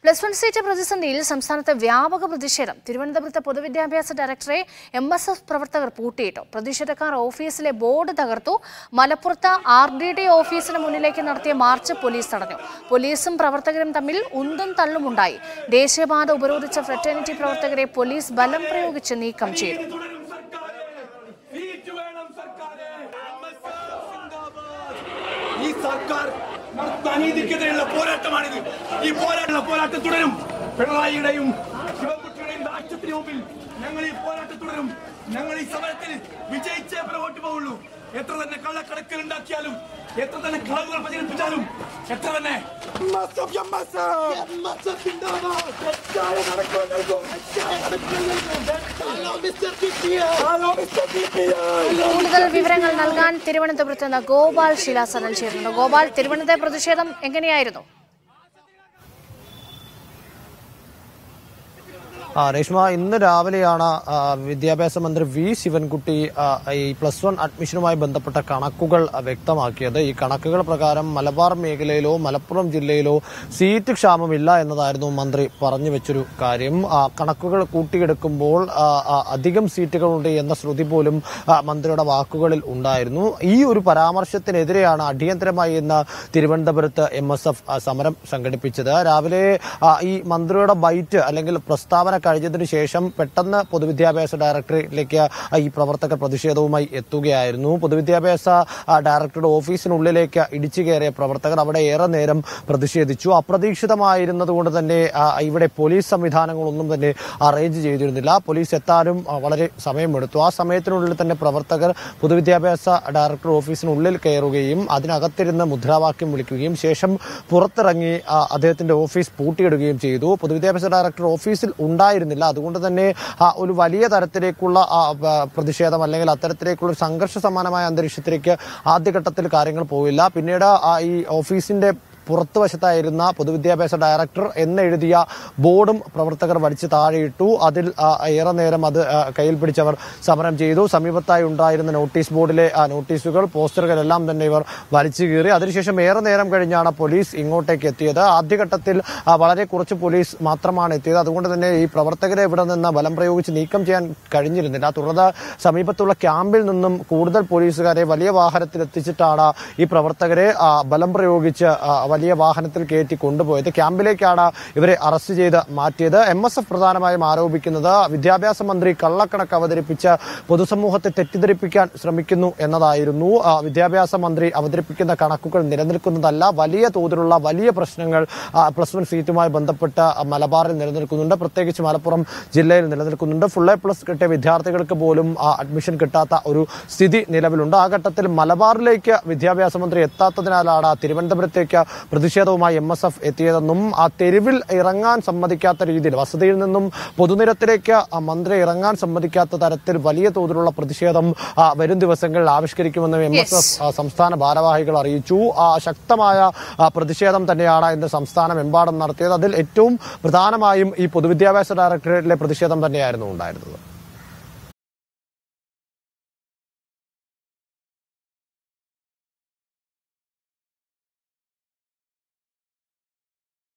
plus one seat പ്രതിസന്ധിയിൽ സംസ്ഥാനത്തെ വ്യാപക പ്രതിഷേധം തിരുവനന്തപുരത്ത് പൊതുവിദ്യാഭ്യാസ ഡയറക്ടറെ എം എസ് എഫ് പ്രവർത്തകർ പൂട്ടിയിട്ടു പ്രതിഷേധക്കാർ ഓഫീസിലെ ബോർഡ് തകർത്തു മലപ്പുറത്ത് ആർ ഡി ഡി ഓഫീസിന് മുന്നിലേക്ക് നടത്തിയ മാർച്ച് പോലീസ് തടഞ്ഞു പോലീസും പ്രവർത്തകരും തമ്മിൽ ഉന്തും തള്ളുമുണ്ടായി ദേശീയപാത ഉപരോധിച്ച ഫ്രറ്റേണിറ്റി പ്രവർത്തകരെ പോലീസ് ബലം പ്രയോഗിച്ച് നീക്കം ചെയ്തു സീറ്റ് വേണം സർക്കാരെ ഈ സർക്കാർ നടത്തുന്ന അനീതിക്കെതിരെയുള്ള പോരാട്ടമാണിത് ഈ പോരാട്ട പോരാട്ടം തുടരും പിണറായിയുടെയും ശിവൻകുട്ടിയുടെയും രാഷ്ട്രത്തിന് മുമ്പിൽ ഞങ്ങൾ ഈ പോരാട്ടം തുടരും ഞങ്ങൾ ഈ സമരത്തിൽ വിജയിച്ചേ പുറകോട്ട് പോവുള്ളൂ എത്ര തന്നെ കള്ളക്കടക്കൽ ഉണ്ടാക്കിയാലും എത്ര തന്നെ കളവുകൾ പ്രചരിപ്പിച്ചാലും എത്ര തന്നെ കൂടുതൽ വിവരങ്ങൾ നൽകാൻ തിരുവനന്തപുരത്ത് നിന്ന് ഗോപാൽ ശിലാസനൽ ചേരുന്നു ഗോപാൽ തിരുവനന്തപുരം പ്രതിഷേധം എങ്ങനെയായിരുന്നു ആ രേഷ്മ ഇന്ന് രാവിലെയാണ് ആ, വിദ്യാഭ്യാസ മന്ത്രി വി ശിവൻകുട്ടി ആ, ഈ പ്ലസ് വൺ അഡ്മിഷനുമായി ബന്ധപ്പെട്ട കണക്കുകൾ ആ, വ്യക്തമാക്കിയത് ഈ കണക്കുകൾ പ്രകാരം മലബാർ മേഖലയിലോ മലപ്പുറം ജില്ലയിലോ സീറ്റ് ക്ഷാമമില്ല എന്നതായിരുന്നു മന്ത്രി പറഞ്ഞു വെച്ചൊരു കാര്യം ആ, കണക്കുകൾ കൂട്ടിയെടുക്കുമ്പോൾ ആ, ആ, അധികം സീറ്റുകളുണ്ട് എന്ന ശ്രുതി പോലും ആ, മന്ത്രിയുടെ വാക്കുകളിൽ ഉണ്ടായിരുന്നു ഈ ഒരു പരാമർശത്തിനെതിരെയാണ് അടിയന്തരമായി ഇന്ന് തിരുവനന്തപുരത്ത് എം എസ് എഫ് സമരം സംഘടിപ്പിച്ചത് രാവിലെ ആ, ഈ മന്ത്രിയുടെ ബൈറ്റ് അല്ലെങ്കിൽ പ്രസ്താവന കഴിഞ്ഞതിന് ശേഷം പെട്ടെന്ന് പൊതുവിദ്യാഭ്യാസ ഡയറക്ടറേറ്റിലേക്ക് ആ, ഈ പ്രവർത്തകർ പ്രതിഷേധവുമായി എത്തുകയായിരുന്നു പൊതുവിദ്യാഭ്യാസ ആ, ഡയറക്ടറുടെ ഓഫീസിനുള്ളിലേക്ക് ഇടിച്ചു കയറിയ പ്രവർത്തകർ അവിടെ ഏറെ നേരം പ്രതിഷേധിച്ചു അപ്രതീക്ഷിതമായിരുന്നതുകൊണ്ട് തന്നെ ആ, ഇവിടെ പോലീസ് സംവിധാനങ്ങളൊന്നും തന്നെ അറേഞ്ച് ചെയ്തിരുന്നില്ല പോലീസ് എത്താനും ആ, വളരെ സമയമെടുത്തു ആ സമയത്തിനുള്ളിൽ തന്നെ പ്രവർത്തകർ പൊതുവിദ്യാഭ്യാസ ഡയറക്ടർ ഓഫീസിനുള്ളിൽ കയറുകയും അതിനകത്തിരുന്ന് മുദ്രാവാക്യം വിളിക്കുകയും ശേഷം പുറത്തിറങ്ങി ആ, അദ്ദേഹത്തിന്റെ ഓഫീസ് പൂട്ടിയിടുകയും ചെയ്തു പൊതുവിദ്യാഭ്യാസ ഡയറക്ടർ ഓഫീസിൽ ഉണ്ടായിരുന്നില്ല അതുകൊണ്ട് തന്നെ ആ, ഒരു വലിയ തരത്തിലേക്കുള്ള ആ, ബ- പ്രതിഷേധം അല്ലെങ്കിൽ അത്തരത്തിലേക്കുള്ള ഒരു സംഘർഷ സമാനമായ അന്തരീക്ഷത്തിലേക്ക് ആദ്യഘട്ടത്തിൽ കാര്യങ്ങൾ പോയില്ല പിന്നീട് ആ, ഈ ഓഫീസിന്റെ പുറത്തുവശത്തായിരുന്ന പൊതുവിദ്യാഭ്യാസ ഡയറക്ടർ എന്നെഴുതിയ ബോർഡും പ്രവർത്തകർ വലിച്ചു താഴെയിട്ടു അതിൽ ആ, ഏറെ നേരം അത് ആ, കയ്യിൽ പിടിച്ചവർ സമരം ചെയ്തു സമീപത്തായി ഉണ്ടായിരുന്ന നോട്ടീസ് ബോർഡിലെ ആ നോട്ടീസുകൾ പോസ്റ്ററുകളെല്ലാം തന്നെ ഇവർ വലിച്ചു കീറി അതിനുശേഷം ഏറെ നേരം കഴിഞ്ഞാണ് പോലീസ് ഇങ്ങോട്ടേക്ക് എത്തിയത് ആദ്യഘട്ടത്തിൽ ആ, വളരെ കുറച്ച് പോലീസ് മാത്രമാണ് എത്തിയത് അതുകൊണ്ട് തന്നെ ഈ പ്രവർത്തകരെ ഇവിടെ നിന്ന് ബലം പ്രയോഗിച്ച് നീക്കം ചെയ്യാൻ കഴിഞ്ഞിരുന്നില്ല തുടർന്ന് സമീപത്തുള്ള ക്യാമ്പിൽ നിന്നും കൂടുതൽ പോലീസുകാരെ വലിയ വാഹനത്തിൽ എത്തിച്ചിട്ടാണ് ഈ പ്രവർത്തകരെ ആ, ബലം പ്രയോഗിച്ച് ആ, വലിയ വാഹനത്തിൽ കയറ്റി കൊണ്ടുപോയത് ക്യാമ്പിലേക്കാണ് ഇവരെ അറസ്റ്റ് ചെയ്ത് മാറ്റിയത് എം എസ് എഫ് പ്രധാനമായും ആരോപിക്കുന്നത് വിദ്യാഭ്യാസ മന്ത്രി കള്ളക്കണക്ക് അവതരിപ്പിച്ച് പൊതുസമൂഹത്തെ തെറ്റിദ്ധരിപ്പിക്കാൻ ശ്രമിക്കുന്നു എന്നതായിരുന്നു ആ, വിദ്യാഭ്യാസ മന്ത്രി അവതരിപ്പിക്കുന്ന കണക്കുകൾ നിലനിൽക്കുന്നതല്ല വലിയ തോതിലുള്ള വലിയ പ്രശ്നങ്ങൾ ആ, പ്ലസ് വൺ സീറ്റുമായി ബന്ധപ്പെട്ട് മലബാറിൽ നിലനിൽക്കുന്നുണ്ട് പ്രത്യേകിച്ച് മലപ്പുറം ജില്ലയിൽ നിലനിൽക്കുന്നുണ്ട് ഫുൾ എ പ്ലസ് കിട്ടിയ വിദ്യാർത്ഥികൾക്ക് പോലും ആ, അഡ്മിഷൻ കിട്ടാത്ത ഒരു സ്ഥിതി നിലവിലുണ്ട് ആ ഘട്ടത്തിൽ മലബാറിലേക്ക് വിദ്യാഭ്യാസ മന്ത്രി എത്താത്തതിനാലാണ് തിരുവനന്തപുരത്തേക്ക് പ്രതിഷേധവുമായി എം എസ് എഫ് എത്തിയതെന്നും ആ തെരുവിൽ ഇറങ്ങാൻ സമ്മതിക്കാത്ത രീതിയിൽ വസതിയിൽ നിന്നും പൊതുനിരത്തിലേക്ക് ആ മന്ത്രി ഇറങ്ങാൻ സമ്മതിക്കാത്ത തരത്തിൽ വലിയ തോതിലുള്ള പ്രതിഷേധം ആ, വരും ദിവസങ്ങളിൽ ആവിഷ്കരിക്കുമെന്നും എം എസ് എഫ് സംസ്ഥാന ഭാരവാഹികൾ അറിയിച്ചു ആ, ശക്തമായ ആ, പ്രതിഷേധം തന്നെയാണ് ഇന്ന് സംസ്ഥാനമെമ്പാടും നടത്തിയത് അതിൽ ഏറ്റവും പ്രധാനമായും ഈ പൊതുവിദ്യാഭ്യാസ ഡയറക്ടറേറ്റിലെ പ്രതിഷേധം തന്നെയായിരുന്നു ഉണ്ടായിരുന്നത്